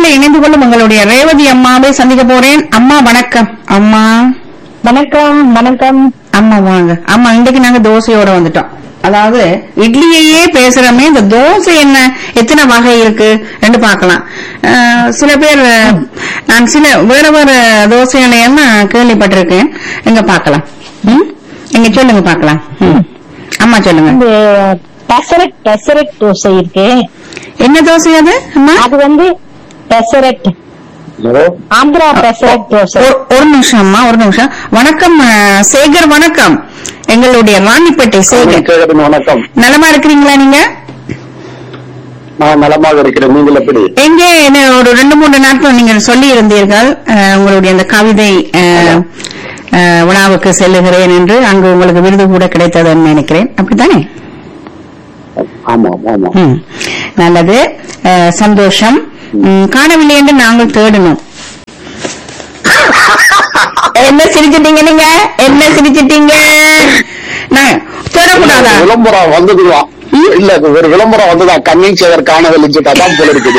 இணைப்பில் இணைந்து கொள்ளும் உங்களுடைய ரேவதி அம்மாவை சந்திக்க போறேன் அம்மா வணக்கம் அம்மா வணக்கம் வணக்கம் அம்மா வாங்க அம்மா இன்னைக்கு நாங்க தோசையோட வந்துட்டோம் அதாவது இட்லியையே பேசுறோமே இந்த தோசை என்ன எத்தனை வகை இருக்கு ரெண்டு பார்க்கலாம் அஹ், சில பேர் அஹ், நான் சில வேற வேற தோசைகளை எல்லாம் கேள்விப்பட்டிருக்கேன் எங்க பார்க்கலாம் ம்? எங்க சொல்லுங்க பார்க்கலாம் ம். அம்மா சொல்லுங்க இந்த பெசரட் பெசரட் தோசை இருக்கு என்ன தோசை அது அம்மா அது வந்து பெசரட் ஆந்திரா பெசரட் தோசை ஒரு- ஒரு நிமிஷம் அம்மா ஒரு நிமிஷம் வணக்கம் அஹ், சேகர் வணக்கம் எங்களுடைய ராணிப்பேட்டை சேகர் கேக்குது வணக்கம் நலமா இருக்கிறீங்களா நீங்க நான் நலமாக இருக்கிறேன் நீங்கள் எப்படி எங்கே என்ன ஒரு ரெண்டு மூன்று நாட்கள் நீங்கள் சொல்லி இருந்தீர்கள் அஹ், உங்களுடைய அந்த கவிதை அஹ், அஹ், விழாவுக்கு செல்லுகிறேன் என்று அங்கு உங்களுக்கு விருது கூட கிடைத்ததுன்னு நினைக்கிறேன் அப்படித்தானே ஆமா ஆமா ம். நல்லது அஹ், சந்தோஷம் ம், காணவில்லை என்று நாங்கள் தேடணும் என்ன சிரிச்சிட்டீங்க நீங்க என்ன சிரிச்சிட்டீங்க நான் தேடக்கூடாதா விளம்பரம் வந்ததுதான் இல்ல இது ஒரு விளம்பரம் வந்ததா கண்ணின் சேகர் காணவில்லை அதான் போல இருக்குது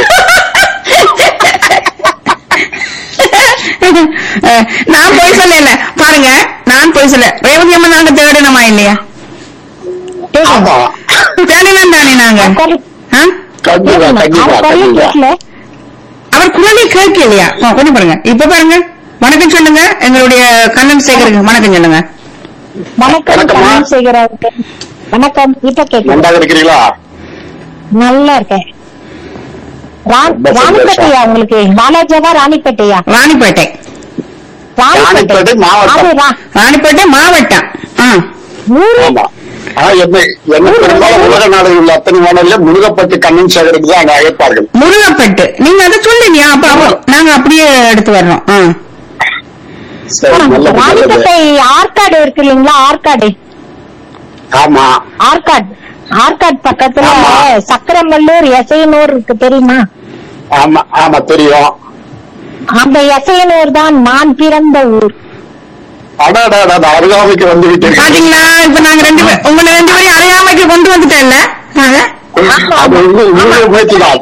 அஹ், நான் போய் சொல்லல பாருங்க நான் போய் சொல்ல ரேவதி அம்மா நாங்க தேடணுமா இல்லையா ஆமா தேடணும் தானே நாங்க ஆ? கண்டிப்பா கண்டிப்பா கண்டிப்பா அவர் குரலை கேட்கலையா ஆ, கொஞ்சம் பாருங்க இப்ப பாருங்க வணக்கம் சொல்லுங்க எங்களுடைய கண்ணன் சேகருக்கு வணக்கம் சொல்லுங்க வணக்கம் வணக்கம்மா. சந்திரசேகர் அவர்களே. வணக்கம் இப்ப கேட்குது நன்றாக இருக்கிறீங்களா நல்லா இருக்கேன் ரா- ரொம்ப சந்தோஷம். ராணிப்பேட்டையா உங்களுக்கு பாலாஜாவா ராணிப்பேட்டையா ராணிப்பேட்டை ராணிப்பேட்டை மாவட்டம். அது ரா- ராணிப்பேட்டை மாவட்டம் ஆ. ஊரு ஆமா ஆனா என்ன என்ன பெரும்பாலும் உலக நாடுகள் உள்ள அத்தனை மாநில முருகப்பட்டு கண்ணன் சேகருக்கு தான் அங்க அழைப்பார்கள் முருகப்பட்டு நீங்க அதை சொல்லுங்க அப்ப அப்ப நாங்க அப்படியே எடுத்து வர்றோம் ஆ. சரி நல்லது நல்லது ராணிப்பேட்டை ஆற்காடு இருக்கு இல்லைங்களா ஆற்காடு ஆமா ஆற்காடு ஆற்காடு பக்கத்துல ஆமா. சக்கரமல்லூர் எசையனூர் இருக்கு தெரியுமா ஆமா ஆமா தெரியும் அந்த எசையனூர் தான் நான் பிறந்த ஊர் அடாடா அருகாமைக்கு வந்து விட்டீர்கள் பாத்தீங்களா இப்ப நாங்க ரெண்டு பேர் உங்களை ரெண்டு பேரையும் அடையாமைக்கு கொண்டு வந்துட்டேன்ல நாங்க அது வந்து உங்களுடைய முயற்சி தான்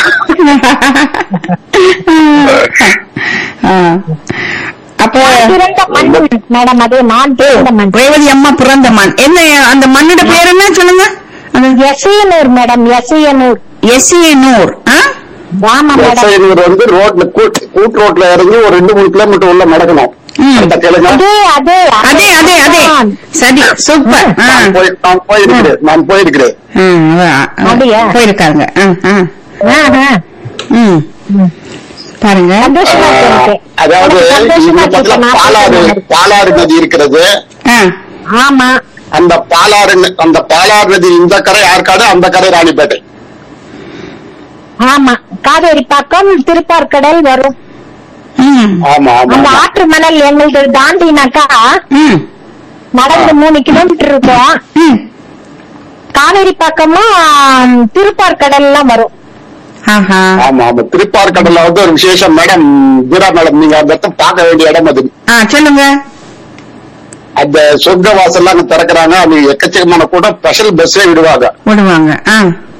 ஆ. அப்போ நான் பிறந்த மண் மேடம் அது நான் பிறந்த மண் ரேவதி அம்மா பிறந்த மண் என்ன அந்த மண்ணோட பேர் என்ன சொல்லுங்க எசையனூர் மேடம் எசையனூர் எஸ்ஏனூர் ஆமா மேடம் எஸ்ஐநூர் வந்து ரோட்ல கூட் கூட் ரோட்ல இறங்கி ஒரு ரெண்டு மூணு கிலோமீட்டர் உள்ள நடக்கணும் ம். அந்த கிழங்க அதே அதே அதே அதே அதே தான். சரி சூப்பர் ஆ. நான் போய் நான் போயிருக்கிறேன் நான் போயிருக்கிறேன் ம், அதான். அப்படியா? போயிருக்காங்க ஆ, ஆ. ஆஹா. ம். ம். பாருங்க சந்தோஷமா இருக்கு எனக்கு. அதாவது எனக்கு சந்தோஷமா இந்த இருக்கு. பக்கத்துல நான் பாலாறு போயிட்டு பாலாறு நதி இருக்கிறது ஆ. ஆமா அந்த பாலாறு ந- அந்த பாலாறு நதி இந்த கரை ஆற்காடு அந்த கரை ராணிப்பேட்டை ஆமா காவேரி பக்கம் திருப்பார்கடல் வரும் ம். ஆமா ஆமா அந்த ஆமா. ஆற்று மணல் எங்களுக்கு தாண்டினாக்கா ம். நடந்து மூணு கிலோமீட்டர் இருக்கும் ம். காவேரி பக்கமா திருப்பார்கடல் எல்லாம் வரும் ஆஹா ஆமா ஆமா திருப்பார்கடல்ல வந்து ஒரு விசேஷம் மேடம் வீரா மேடம் நீங்க அந்த இடத்த பார்க்க வேண்டிய இடம் அது ஆ சொல்லுங்க அந்த சொர்க்க வாசல்லாம் அங்க திறக்கிறாங்க அது எக்கச்சக்கமான கூட ஸ்பெஷல் பஸ்ஸே விடுவாங்க விடுவாங்க ஆ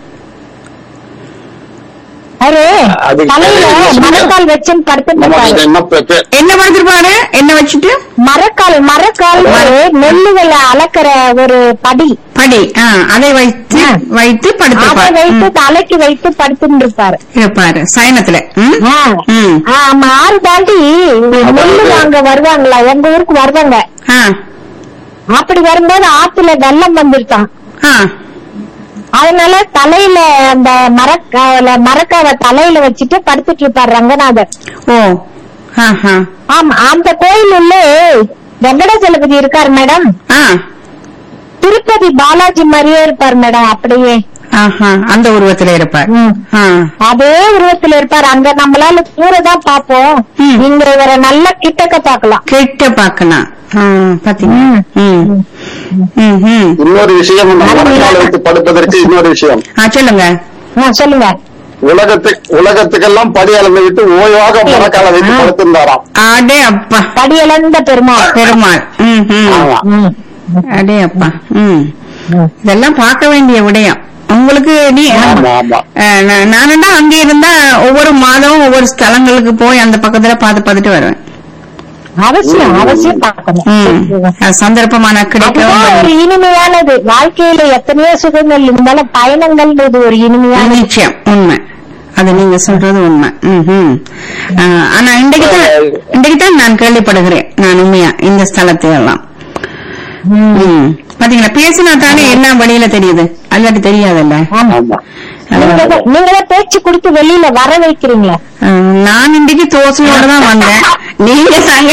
அவரு அது தலையில தெரியும். மரக்கால் வச்சுன்னு படுத்துட்டு நம்ம இருப்பாரு இது என்ன பே- பே- என்ன படுத்திருப்பாரு என்ன வச்சுட்டு மரக்கால் மரக்கால் ஒரு நெல்லுகளை அளக்கிற ஒரு படி படி ஆ அதை வைத்து ஆ. வைத்து அதை படுத்திருப்பாரு வைத்து ம். தலைக்கு வைத்து படுத்துட்டு இருப்பாரு இருப்பாரு சயனத்துல ம்? ஆ. ம். ஆமா ஆறு தாண்டி நெல்லு வாங்க வருவாங்களா எங்க ஊருக்கு வருவாங்க ஆ. அப்படி வரும்போது ஆத்துல வெள்ளம் வந்துருச்சான் ஆ. அதனால தலையில அந்த மரக்கால மரக்காவை தலையில வச்சுட்டு படுத்துட்டு இருப்பாரு ரங்கநாதர் ஓ ஆஹா. ஆமா அந்த கோயில் உள்ள வெங்கடாச்சலபதி இருக்காரு மேடம் ஆ. திருப்பதி பாலாஜி மாதிரியே இருப்பார் மேடம் அப்படியே ஆஹா. அந்த உருவத்துல இருப்பார் ம். ஆ. அதே உருவத்துல இருப்பார் அங்க நம்மளால தூர தான் பாப்போம் ம். இங்க இவரை நல்லா கிட்டக்க பாக்கலாம் கிட்ட பாக்கலாம் ஆ, பாத்தீங்க ம். ம். ம், ம். இன்னொரு விஷயம் நம்ம நல்ல மரக்கால வைத்து படுப்பதற்கு இன்னொரு விஷயம் ஆ, சொல்லுங்க ஆ, சொல்லுங்க உலகத்துக்கு உலகத்துக்கெல்லாம் படி அளந்து விட்டு ஓய்வாக மரக்கால வைத்து ஆ. படுத்திருந்தாராம் அடே அப்பா படியலந்த பெருமாள் பெருமாள் ம், ம். ஆமா ம். அடே அப்பா ம் ம். இதெல்லாம் பார்க்க வேண்டிய விடயம் உங்களுக்கு நீ ஆமா ஆமா அஹ், நான்- நானுன்னா அங்க இருந்தா ஒவ்வொரு மாதமும் ஒவ்வொரு ஸ்தலங்களுக்கு போய் அந்த பக்கத்துல பார்த்து பார்த்துட்டு வருவேன் அவசியம் அவசியம் பார்க்கணும் ம். அது சந்தர்ப்பமான கிடைக்கவும் அதுதான் ஒரு இனிமையானது வாழ்க்கையில எத்தனையோ சுகங்கள் இருந்தாலும் பயணங்கள்ன்றது ஒரு இனிமையானது நிச்சயம் உண்மை அது நீங்க சொல்றது உண்மை ம்ஹும். அஹ், ஆனா இன்றைக்கு தான் இன்றைக்கு தான் நான் கேள்விப்படுகிறேன் நான் உண்மையா இந்த ஸ்தலத்தை எல்லாம் ம். பாத்தீங்களா பேசினா தானே என்ன வழியில தெரியுது அல்லாட்டி தெரியாதுல்ல ஆமா நீங்கதான் நீங்கதான் பேச்சு கொடுத்து வெளியில வர வைக்கிறீங்களா அஹ், நான் இன்றைக்கு தோசையோட தான் வந்தேன் நீங்க தாங்க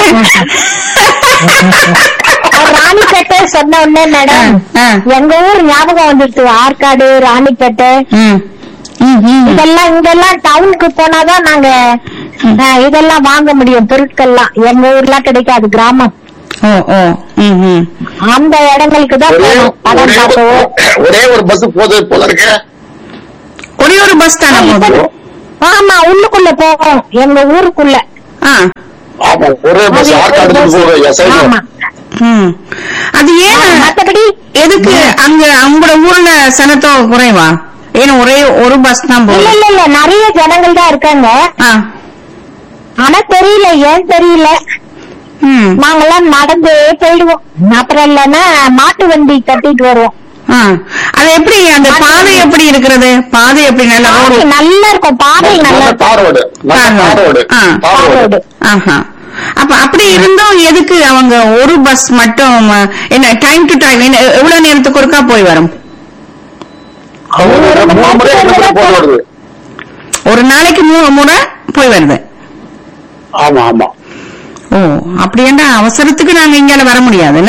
ராணிப்பேட்டை சொன்ன உடனே மேடம் ஆ. எங்க ஊர் ஞாபகம் வந்துருச்சு ஆற்காடு ராணிப்பேட்டை ம். ம், ம். இதெல்லாம் இங்கெல்லாம் டவுனுக்கு போனாதான் நாங்க ஆ, இதெல்லாம் வாங்க முடியும் பொருட்கள்லாம் எங்க ஊர்லாம் கிடைக்காது கிராமம் ஓ ஓ ம் ம் அந்த இடங்களுக்கு தான் ஒரே போகணும் படம் ஒரே பார்க்கவோ ஒரு- ஒரே ஒரு பஸ் போது போல இருக்கு ஒரே ஒரு பஸ் தானே போகுது ஆமா உள்ளுக்குள்ள போகும் எங்க ஊருக்குள்ள ஆ ஆமா ஒரே பஸ் அது ஆற்காடுக்கு போகும் எஸ்ஐ ஆமா ம் அது ஏன் மத்தபடி எதுக்கு அங்க அவங்களோட ஊர்ல சனத்தோ குறைவா ஏன்னா ஒரே ஒரு பஸ் தான் இல்ல போகுது இல்ல இல்ல நிறைய ஜனங்கள் தான் இருக்காங்க ஆ ஆனா தெரியல ஏன் தெரியல ம் நாங்கெல்லாம் நடந்தே போயிடுவோம் அப்புறம் இல்லன்னா மாட்டு வண்டி கட்டிட்டு வருவோம் ஆ அது எப்படி அந்த பாதை எப்படி இருக்கிறது பாதை எப்படி நல்ல பாதை ரோடு நல்லா இருக்கும் பாதை நல்லா நல்ல இருக்கும் தார் ரோடு நல்ல தார் ரோடு ஆ. தார் தார் ரோடு ரோடு. ஆஹா அப்ப அப்படி இருந்தும் எதுக்கு அவங்க ஒரு பஸ் மட்டும் அஹ், என்ன டைம் டு டைம் என்ன எவ்வளவு நேரத்துக்கு ஒருக்கா போய் வரும் அவங்க ஒரு மூணு முறை ரெண்டு முறை போட்டு வருது ஒரு நாளைக்கு மூணு முறை போய் வருது ஆமா ஆமா ஓ அப்படின்னா அவசரத்துக்கு நாங்க இங்கால வர முடியாதுல்ல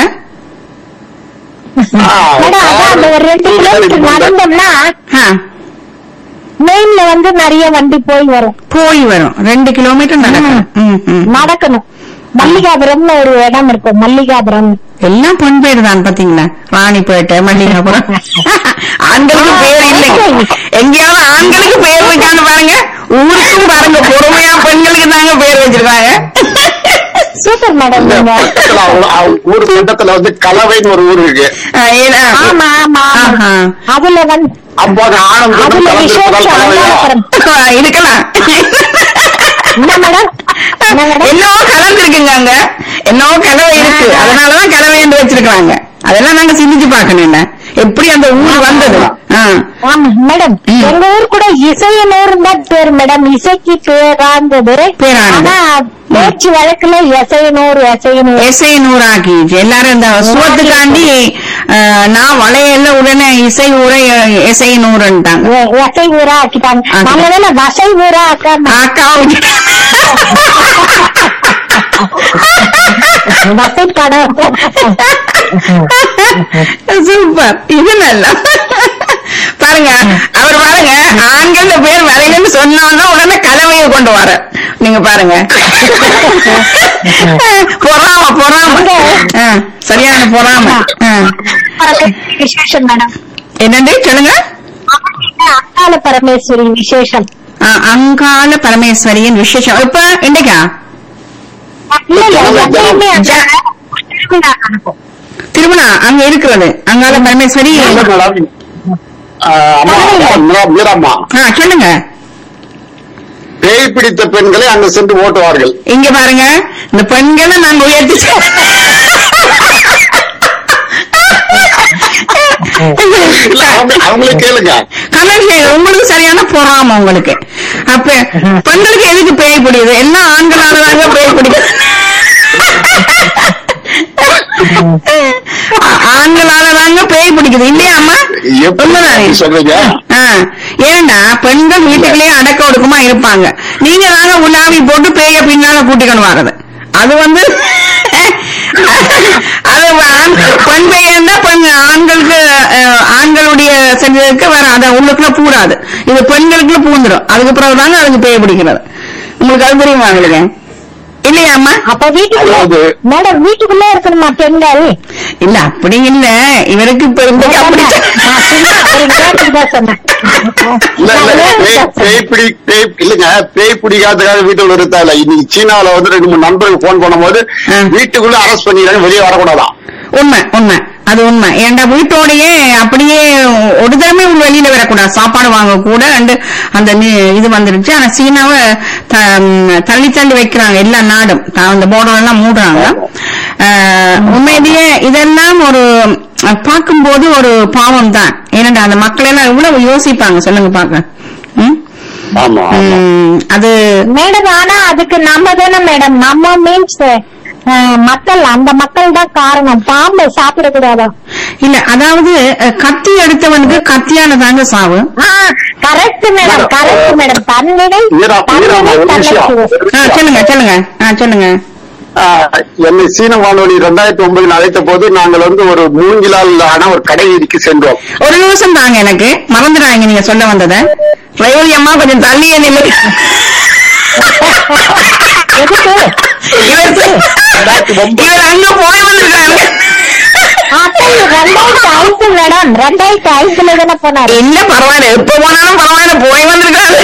ஆ, மேடம் அதான் அந்த ஒரு ரெண்டு கிலோமீட்டர் நடந்தோம்னா ஆ, மெயின்ல வந்து நிறைய வண்டி போய் வரும் போய் வரும் ரெண்டு கிலோமீட்டர் நடக்கணும் ம், ம். நடக்கணும் மல்லிகாபுரம்னு ஒரு இடம் இருக்கு மல்லிகாபுரம் எல்லாம் பொன் பேர் தான் பாத்தீங்களா ராணிப்பேட்டை மல்லிகாபுரம் ஆண்களுக்கு பேர் இல்லை எங்கேயாவது ஆண்களுக்கு பேர் வைக்கான்னு பாருங்க ஊருக்கும் பாருங்க பொறுமையா பெண்களுக்கு தாங்க பேர் வச்சிருக்காங்க சூப்பர் மேடம் இந்த நீங்க பக்கத்துல அவங்க- அவங்க ஊர் பக்கத்துல வந்து கலவைன்னு ஒரு ஊர் இருக்கு ஆ, ஏன்னா- ஆமா ஆமா ஆமா ஆஹா. அதுல வந்து அப்போ அந்த ஆணம் அதுல பெண்ணும் கலந்திருப்பதால் விசேஷம் கலவையா அங்காளபுரம். இருக்கலாம் என்ன மேடம் என்ன மேடம் என்னவோ கலந்துருக்குங்க அங்க என்னவோ கலவை இருக்கு ஆ. அதனாலதான் கலவை என்று வச்சிருக்காங்க அதெல்லாம் நாங்க சிந்திச்சு பார்க்கணும் என்ன எப்படி அந்த ஊர் வந்தது ஆ. ஆமா மேடம் ம். எங்க ஊர் கூட இசையனூர் தான் பேர் மேடம் இசைக்கு பேராந்தது பேரானது. ஆனா பேச்சு வழக்குல இசையனூர் இசையனூர் இசை நூறாக்கிச்சு எல்லாரும் இந்த சுவத்துக்காண்டி ஆ, நான் வளையல்ல உடனே இசை ஊரை இசை நூறுன்ட்டாங்க எ- எசை ஊரா ஆக்கிட்டாங்க ஆ. நல்ல வேலை வசை ஊரா ஆக்காம அக்கா வசை படம் சூப்பர் இது நல்லா பாருங்க அவர் பாருங்க ஆண்கள் பேர் வரையிலன்னு சொன்னோன்னா உடனே கலவையை கொண்டு வர நீங்க பாருங்க பொறாம பொறாம ஆ, சரியான பொறாம ஆ. விசேஷம் மேடம் என்னண்டு சொல்லுங்க அக்கால பரமேஸ்வரி விசேஷம் ஆ, அங்காள பரமேஸ்வரியின் விசேஷம் இப்ப இன்னைக்கா இல்ல இல்ல எப்பயுமே அந்த திருவிழா நடக்கும் திருவிழா அங்க இருக்கிறது அங்காள பரமேஸ்வரி இல்ல மேடம் ஆ, அம்மா அம்மா, வீரம்மா ஆ சொல்லுங்க பேய் பிடித்த பெண்களை அங்கு சென்று ஓட்டுவார்கள் இங்க பாருங்க இந்த பெண்களை நாங்க உயர்த்தி இல்ல அவங்க அவங்களே கேளுங்க கலர் உங்களுக்கு சரியான பொறாம உங்களுக்கு அப்ப பெண்களுக்கு எதுக்கு பேய் பிடிக்குது எல்லாம் ஆண்களாலதாங்க பேய் பிடிக்குது ஆ- ஆண்களாலதாங்க பேய் பிடிக்குது இல்லையா அம்மா எப்படி உண்மைதானே சொல்றீங்க ஆ, ஏன்னா பெண்கள் வீட்டுக்குள்ளேயே அடக்க ஒடுக்கமா இருப்பாங்க நீங்க தாங்க உலாவி போட்டு பேய பின்னால கூட்டிக்கணும் வரது அது வந்து அது ஆண்- பெண் பெய்யா பெண் ஆண்களுக்கு அஹ், ஆண்களுடைய செஞ்சதுக்கு வேற அத உள்ளுக்குள்ள பூடாது இது பெண்களுக்குள்ள பூந்துடும் அதுக்கு பிறகு தாங்க அதுக்கு பேய பிடிக்கிறது உங்களுக்கு அது தெரியுமா உங்களுக்கு இல்லையா அம்மா அப்ப வீட்டுக்குள்ள அதாவது மேடம் வீட்டுக்குள்ளே இருக்கணுமா பெண்கள் இல்ல அப்படி இல்ல இவருக்கு இப்ப இன்றைக்கு அப்படி நான் சும்மா ஒரு கேட்டுக்கு தான் சொன்னேன் இல்ல இல்ல பேய் பேய் பிடி பேய் இல்லங்க பேய் பிடிக்காததுக்காக வீட்டுக்குள்ள இருந்தா இல்ல இன்னைக்கு சீனாவுல வந்து ரெண்டு மூணு நண்பர்கள் போன் பண்ணும்போது ஆ. வீட்டுக்குள்ள அரெஸ்ட் பண்ணிடுறாங்க வெளியே வரக்கூடாதான் உண்மை உண்மை அது உண்மை ஏன்டா வீட்டோடயே அப்படியே ஒரு தடவை உள்ள வெளியில வரக்கூடாது சாப்பாடு வாங்க கூட ரெண்டு அந்த நி- இது வந்துருச்சு ஆனா சீனாவை த- ம், தள்ளி தள்ளி வைக்கிறாங்க எல்லா நாடும் த- அந்த போர்டர் எல்லாம் மூடுறாங்க ஆஹ், உண்மையிலேயே இதெல்லாம் ஒரு அஹ், பார்க்கும்போது ஒரு பாவம் தான் ஏனண்டா அந்த மக்கள் எல்லாம் எவ்வளவு யோசிப்பாங்க சொல்லுங்க பாக்க ம்? ஆமா ஆமா ம், அது மேடம் ஆனா அதுக்கு நம்ம தானே மேடம் நம்ம மீன்ஸ் மக்கள் அந்த மக்கள் தான் காரணம் பாம்பை சாப்பிடக்கூடாதா இல்ல அதாவது அஹ், கத்தி எடுத்தவனுக்கு கத்தியால தாங்க சாவு கரெக்ட் மேடம் கரெக்ட் மேடம் தன்னிடை மீரா, மீரா, தன்னிடை ஒரு விஷயம். தன்னைக்கு ஆ, சொல்லுங்க சொல்லுங்க ஆ, சொல்லுங்க ஆஹ், என்னை சீன வானொலி ரெண்டாயிரத்தி ஒன்பதில் அழைத்த போது நாங்கள் வந்து ஒரு மூங்கிலால் ஆன ஒரு கடை வீதிக்கு சென்றோம் ஒரு நிமிஷம் தாங்க எனக்கு மறந்துடாங்க நீங்க சொல்ல வந்தத ரயோலி அம்மா கொஞ்சம் தள்ளியே நில்லு எதுக்கு இவர் ரெண்டாயிரத்தி ஒன்பது இவர் அங்க போய் வந்திருக்காங்க அப்ப ரெண்டாயிரத்தி ஐந்து மேடம் ரெண்டாயிரத்தி ஐந்துல தானே போனாரு இல்ல பரவாயில்ல எப்ப போனாலும் பரவாயில்ல போய் வந்திருக்காரு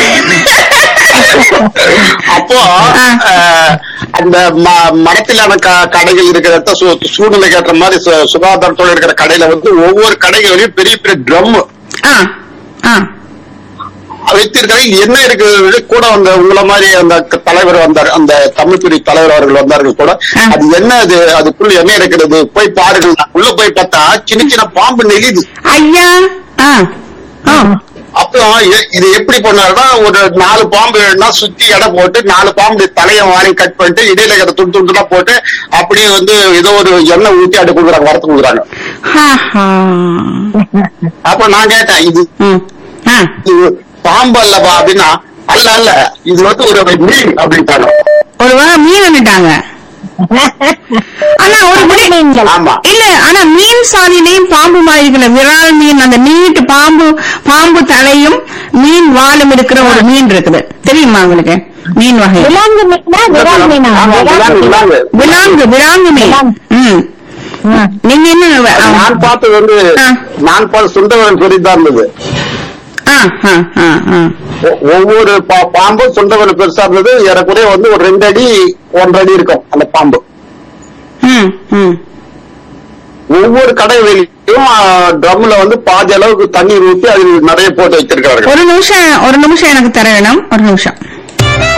அப்போ ஆ. ஆஹ், அந்த ம- மரத்திலான க- கடைகள் இருக்கிறத சூ- சூழ்நிலைக்கு ஏற்ற மாதிரி சு- சுகாதாரத்தோட இருக்கிற கடையில வந்து ஒவ்வொரு கடைகளையும் பெரிய பெரிய ட்ரம் ஆ ஆ வைத்திருக்காங்க இங்க என்ன இருக்குது கூட வந்த உங்களை மாதிரி அந்த க- தலைவர் வந்தார் அந்த தமிழ் துறை தலைவர் அவர்கள் வந்தார்கள் கூட ஆ. அது என்ன அது அதுக்குள்ள என்ன இருக்கிறது போய் பாருங்கள் நான் உள்ள போய் பார்த்தா சின்ன சின்ன பாம்பு நெளிது ஐயா ஆ ஆ அப்புறம் எ- இது எப்படி பண்ணாருன்னா ஒரு நாலு பாம்பு சுத்தி எடை போட்டு நாலு பாம்பு தலையை வாரி கட் பண்ணிட்டு இடையில இருக்கிற துண்டு துண்டுலாம் போட்டு அப்படியே வந்து ஏதோ ஒரு எண்ணெய் ஊத்தி அடி கொடுக்குறாங்க வரத்து கொடுக்குறாங்க ஹா, ஹா. அப்ப நான் கேட்டேன் இது ம். ஆ இது பாம்பு அல்லவா அப்படின்னா அல்ல அல்ல இது வந்து ஒரு மீன் அப்படின்ட்டாங்க ஒரு வேளை மீன் வந்துட்டாங்க ஆனா ஒரு முறை நீங்கள் ஆமா இல்ல ஆனா மீன் சாதியிலையும் பாம்பு மாதிரி இருக்கிற விரால் மீன் அந்த நீட்டு பாம்பு பாம்பு தலையும் மீன் வாலும் இருக்கிற ஒரு மீன் இருக்குது தெரியுமா உங்களுக்கு மீன் வகை விலாங்கு மீனா விரால் மீனா ஆமா, விலாங்கு விலாங்கு, விலாங்கு. விலாங்கு விலாங்கு மீன் விலாங்கு. ம் ஆ. நீங்க என்ன ஆ, நான் பார்த்தது வந்து ஆ. நான் பார்த்து சுண்டவன் சொல்லித்தான் இருந்தது ஆ, ஆ, ஆ, ஆ. ஒ- ஒவ்வொரு பா- பாம்பும் சுண்டவன் பெருசா இருந்தது ஏறக்குறைய வந்து ஒரு ரெண்டு அடி ஒன்றரை அடி இருக்கும் அந்த பாம்பு ம், ம். ஒவ்வொரு கடை வெளியும் ட்ரம்ல வந்து பாதி அளவுக்கு தண்ணீர் ஊத்தி அதில் நிறைய போட்டு வச்சிருக்கார்கள் ஒரு நிமிஷம் ஒரு நிமிஷம் எனக்கு தர வேணும் ஒரு நிமிஷம்